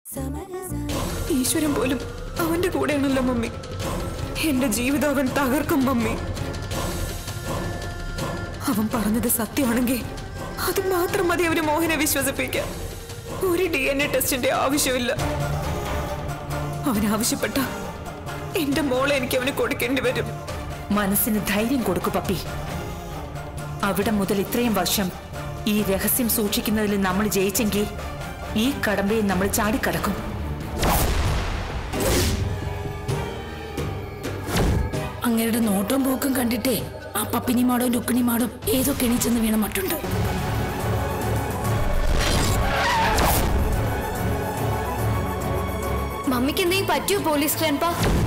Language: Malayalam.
ഈശ്വരൻ പോലും അവന്റെ കൂടെയാണല്ലോ മമ്മി എന്റെ ജീവിതം അവൻ തകർക്കും മമ്മി അവൻ പറഞ്ഞത് സത്യമാണെങ്കിൽ അത് മാത്രം മതി അവര് മോഹനെ വിശ്വസിപ്പിക്കാൻ ഒരു ഡി എൻ എ ടെസ്റ്റിന്റെ ആവശ്യമില്ല അവൻ ആവശ്യപ്പെട്ട എന്റെ മോളെ എനിക്ക് അവന് കൊടുക്കേണ്ടി വരും മനസ്സിന് ധൈര്യം കൊടുക്കു പപ്പി അവിടെ മുതൽ ഇത്രയും വർഷം ഈ രഹസ്യം സൂക്ഷിക്കുന്നതിൽ നമ്മൾ ജയിച്ചെങ്കിൽ ഈ കടമ്പയെ നമ്മൾ ചാടിക്കടക്കും അങ്ങയുടെ നോട്ടം പോക്കും കണ്ടിട്ടേ ആ പപ്പിനിമാടോ രുക്കിണിമാടോ ഏതോ കെണിച്ചെന്ന് വീണ മട്ടുണ്ട് മമ്മിക്ക് എന്തെങ്കിലും പറ്റിയോ പോലീസ് ഗ്രാൻഡ്പാ